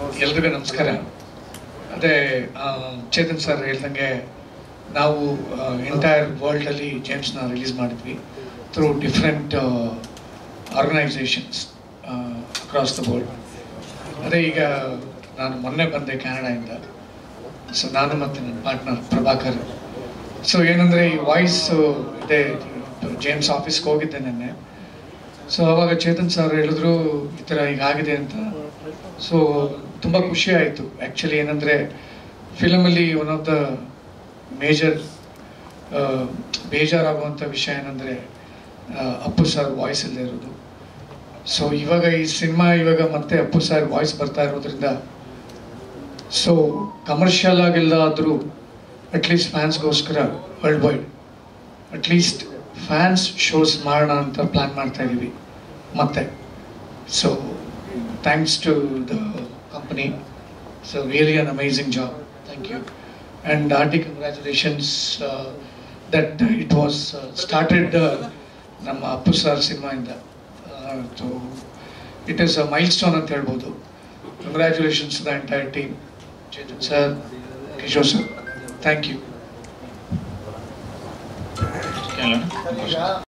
ಎಲ್ರಿಗೂ ನಮಸ್ಕಾರ ಅದೇ ಆ, ಚೇತನ್ ಸರ್ ಹೇಳ್ದಂಗೆ ನಾವು ಎಂಟೈರ್ ವರ್ಲ್ಡಲ್ಲಿ ಜೇಮ್ಸ್ನ ರಿಲೀಸ್ ಮಾಡಿದ್ವಿ through different organisations across the world ಅದೇ ಈಗ ನಾನು ಮೊನ್ನೆ ಬಂದೆ ಕ್ಯಾನಡಾಯಿಂದ ಸೊ ನಾನು ಮತ್ತು ನನ್ನ ಪಾರ್ಟ್ನರ್ ಪ್ರಭಾಕರ್ ಸೊ ಏನಂದರೆ ಈ ವಾಯ್ಸ್ ಇದೆ ಜೇಮ್ಸ್ ಆಫೀಸ್ಗೆ ಹೋಗಿದ್ದೆ ನೆನ್ನೆ ಸೊ ಅವಾಗ ಚೇತನ್ ಸರ್ ಹೇಳಿದ್ರು ಈ ಥರ ಈಗ ಆಗಿದೆ ಅಂತ ಸೊ ತುಂಬ ಖುಷಿ ಆಯಿತು ಆ್ಯಕ್ಚುಲಿ ಏನಂದರೆ ಫಿಲಮಲ್ಲಿ ಒನ್ ಆಫ್ ದ ಮೇಜರ್ ಬೇಜಾರಾಗುವಂಥ ವಿಷಯ ಏನಂದರೆ ಅಪ್ಪು ಸರ್ ವಾಯ್ಸ್ ಇಲ್ಲದೆ ಇರೋದು ಸೊ ಇವಾಗ ಈ ಸಿನಿಮಾ ಇವಾಗ ಮತ್ತೆ ಅಪ್ಪು ಸರ್ ವಾಯ್ಸ್ ಬರ್ತಾ ಇರೋದ್ರಿಂದ ಸೊ ಕಮರ್ಷಿಯಲ್ ಆಗಿಲ್ಲ ಆದರೂ ಅಟ್ಲೀಸ್ಟ್ ಫ್ಯಾನ್ಸ್ಗೋಸ್ಕರ world wide at least fans shows ಮಾಡೋಣ ಅಂತ ಪ್ಲ್ಯಾನ್ ಮಾಡ್ತಾ ಇದ್ದೀವಿ ಮತ್ತೆ so thanks to the company so really an amazing job thank you and Aarti congratulations that it was started ನಮ್ಮ ಅಪ್ಪು ಸರ್ ಸಿನಿಮಾಯಿಂದ so it is a milestone ಅಂತ ಹೇಳ್ಬೋದು congratulations the entire team Chetan sir Kishore sir thank you ಕೇಳೋಣ